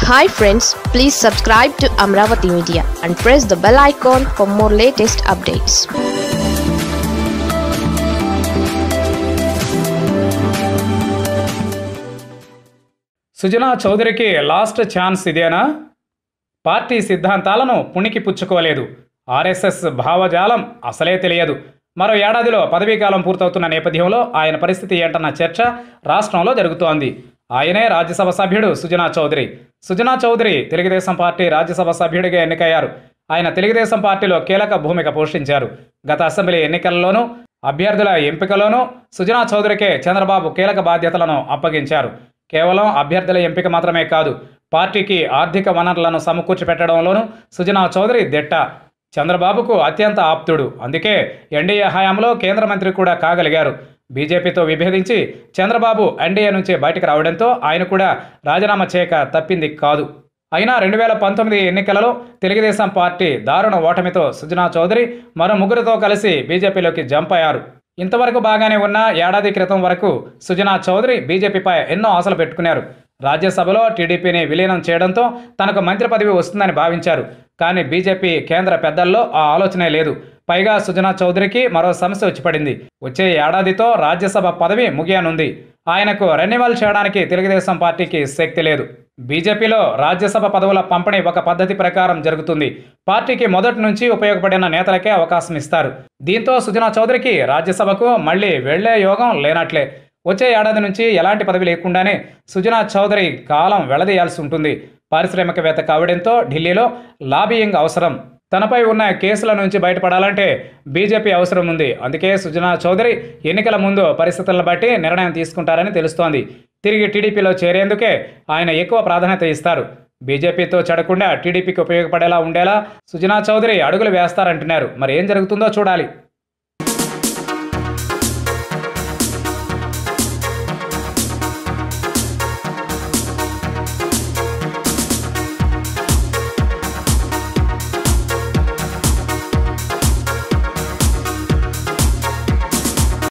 hi friends please subscribe to Amaravati media and press the bell icon for more latest updates Sujana చౌదరికి last chance ఇదేనా party సిద్ధాంతాలను పుణికి పుచ్చుకోలేదు RSS భావజాలం అసలే తెలియదు మరో ఏడాదిలో పదవీకాలం పూర్తవుతున్న నేపథ్యంలో ఆయన పరిస్థితి ఏంటన్న చర్చ రాష్ట్రంలో జరుగుతోంది ఆయనే రాజ్యసభ సభ్యుడు సుజనా చౌదరి సుజనా చౌదరి తెలుగుదేశం పార్టీ రాజ్యసభ సభ్యుడిగా ఎన్నికయ్యారు ఆయన తెలుగుదేశం పార్టీలో కీలక భూమిక పోషించారు గత అసెంబ్లీ ఎన్నికల్లోనూ అభ్యర్థుల ఎంపికలోనూ సుజనా చౌదరికే చంద్రబాబు కీలక బాధ్యతలను అప్పగించారు కేవలం అభ్యర్థుల ఎంపిక మాత్రమే కాదు పార్టీకి ఆర్థిక వనరులను సమకూర్చి పెట్టడంలోనూ సుజనా చౌదరి దిట్ట చంద్రబాబుకు అత్యంత ఆప్తుడు అందుకే ఎన్డీఏ హయాంలో కేంద్ర మంత్రి కూడా కాగలిగారు బీజేపీతో విభేదించి చంద్రబాబు ఎన్డీఏ నుంచి బయటకు రావడంతో ఆయన కూడా రాజీనామా చేయక తప్పింది కాదు అయినా రెండు వేల పంతొమ్మిది ఎన్నికలలో తెలుగుదేశం పార్టీ దారుణ ఓటమితో సుజనా చౌదరి మరో ముగ్గురితో కలిసి బీజేపీలోకి జంప్ అయ్యారు ఇంతవరకు బాగానే ఉన్న ఏడాది క్రితం వరకు సుజనా చౌదరి బీజేపీపై ఎన్నో ఆశలు పెట్టుకున్నారు రాజ్యసభలో టీడీపీని విలీనం చేయడంతో తనకు మంత్రి పదవి వస్తుందని భావించారు కానీ బీజేపీ కేంద్ర పెద్దల్లో ఆ ఆలోచనే లేదు పైగా సుజనా చౌదరికి మరో సమస్య వచ్చి పడింది వచ్చే ఏడాదితో రాజ్యసభ పదవి ముగియనుంది ఆయనకు రెన్యువల్ చేయడానికి తెలుగుదేశం పార్టీకి శక్తి లేదు బీజేపీలో రాజ్యసభ పదవుల పంపిణీ ఒక పద్ధతి ప్రకారం జరుగుతుంది పార్టీకి మొదటి నుంచి ఉపయోగపడిన నేతలకే అవకాశం ఇస్తారు దీంతో సుజనా చౌదరికి రాజ్యసభకు మళ్ళీ వెళ్లే యోగం లేనట్లే వచ్చే ఏడాది నుంచి ఎలాంటి పదవి లేకుండానే సుజనా చౌదరి కాలం వెళ్లదీయాల్సి ఉంటుంది పారిశ్రామికవేత్త కావడంతో ఢిల్లీలో లాబియింగ్ అవసరం తనపై ఉన్న కేసుల నుంచి బయటపడాలంటే బీజేపీ అవసరం ఉంది అందుకే సుజనా చౌదరి ఎన్నికల ముందు పరిస్థితులను బట్టి నిర్ణయం తీసుకుంటారని తెలుస్తోంది తిరిగి టీడీపీలో చేరేందుకే ఆయన ఎక్కువ ప్రాధాన్యత ఇస్తారు బీజేపీతో చెడకుండా టీడీపీకి ఉపయోగపడేలా ఉండేలా సుజనా చౌదరి అడుగులు వేస్తారంటున్నారు మరి ఏం జరుగుతుందో చూడాలి